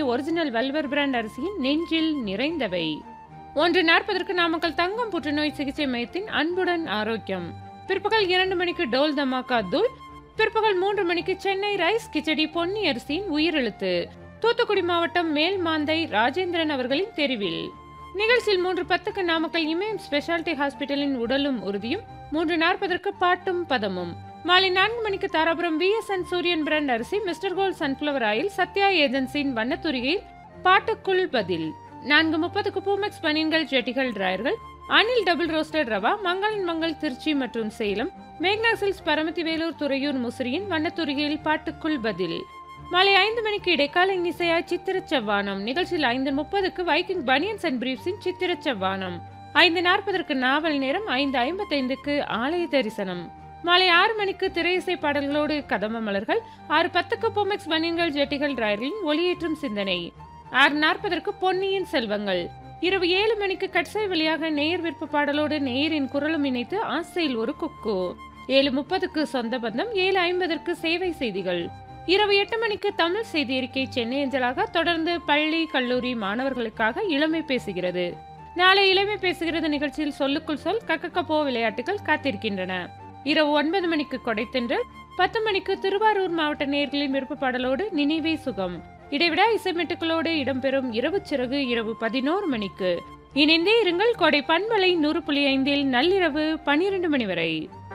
original வல்வர் brand அரிசியின் நெஞ்சில் நிறைந்தவை ஒன்று நாற்பதற்கு நாமக்கல் தங்கம் புற்றுநோய் சிகிச்சை மையத்தின் அன்புடன் ஆரோக்கியம் பிற்பகல் இரண்டு மணிக்கு டோல் தமாக்கா தூள் பிற்பகல் மூன்று மணிக்கு சென்னை ரைஸ் கிச்சடி பொன்னி அரிசியின் உயிரெழுத்து தூத்துக்குடி மாவட்டம் மேல்மாந்தை ராஜேந்திரன் அவர்களின் தெரிவில் நிகழ்ச்சியில் மூன்று பத்துக்கு நாமக்கல் இமயம் ஸ்பெஷாலிட்டி ஹாஸ்பிட்டலின் உடலும் உறுதியும் மூன்று நாற்பதற்கு பாட்டும் பதமும் மாலை நான்கு மணிக்கு தாராபுரம் விஎஸ்என் சூரியன் பிராண்ட் அரிசி mister gold sunflower oil Sathya ஏஜென்சியின் வண்ணத்துரிகையில் பாட்டுக்குள் பதில் நான்கு முப்பதுக்கு பூமெக்ஸ் பனியன்கள் ஜெட்டிகள் டிராயர்கள் அனில் டபுள் ரோஸ்டட் ரவா மங்களன் மங்கள் திருச்சி மற்றும் சேலம் மேக்னா சில்ஸ் பரமத்தி வேலூர் துறையூர் முசிறியின் வண்ணத்துரிகையில் பாட்டுக்குள் பதில் மாலை ஐந்து மணிக்கு இடைக்கால இசையாய் சித்திர செவ்வானம் நிகழ்ச்சியில் ஐந்து முப்பதுக்கு வைக்கிங் பனியன்ஸ் அண்ட் பிரீப்ஸின் சித்திர செவ்வானம் ஐந்து நாற்பதற்கு நாவல் நேரம் ஐந்து ஐம்பத்தைந்துக்கு ஆலய தரிசனம் மாலை ஆறு மணிக்கு திரையிசை பாடல்களோடு கதம்ப மலர்கள் ஆறு பத்துக்கு பொமெக்ஸ் பனியன்கள் ஜெட்டிகள் டிராயர்களின் ஒளியேற்றும் சிந்தனை ஆறு நாற்பதற்கு பொன்னியின் செல்வங்கள் இரவு ஏழு மணிக்கு கட்சை வழியாக நேயர் விருப்ப பாடலோடு நேயரின் குரலும் இணைத்து ஆசையில் ஒரு குக்கு ஏழு முப்பதுக்கு சொந்த பந்தம் ஏழு ஐம்பதற்கு சேவை செய்திகள் இரவு எட்டு மணிக்கு தமிழ் செய்தி அறிக்கை சென்னை அஞ்சலாக தொடர்ந்து பள்ளி கல்லூரி மாணவர்களுக்காக இளமை பேசுகிறது நாளை இளமை பேசுகிறது நிகழ்ச்சியில் சொல்லுக்குள் சொல் கக்கக்கப்போ விளையாட்டுகள் காத்திருக்கின்றன இரவு ஒன்பது மணிக்கு கொடைத்தென்றல் பத்து மணிக்கு திருவாரூர் மாவட்ட நேர்களின் விருப்ப பாடலோடு நினைவே சுகம் இடைவிடா இசைமெட்டுக்களோடு இடம்பெறும் இரவு சிறகு இரவு பதினோரு மணிக்கு இணைந்தே இருங்கள் கொடை பண்பலை நூறு புள்ளி ஐந்தில் நள்ளிரவு பனிரெண்டு மணி வரை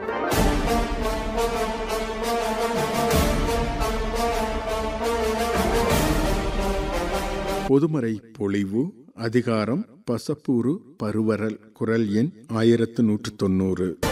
பொதுமறை பொழிவு அதிகாரம் பசப்பூறு பருவரல் குரல் எண் ஆயிரத்து நூற்று தொன்னூறு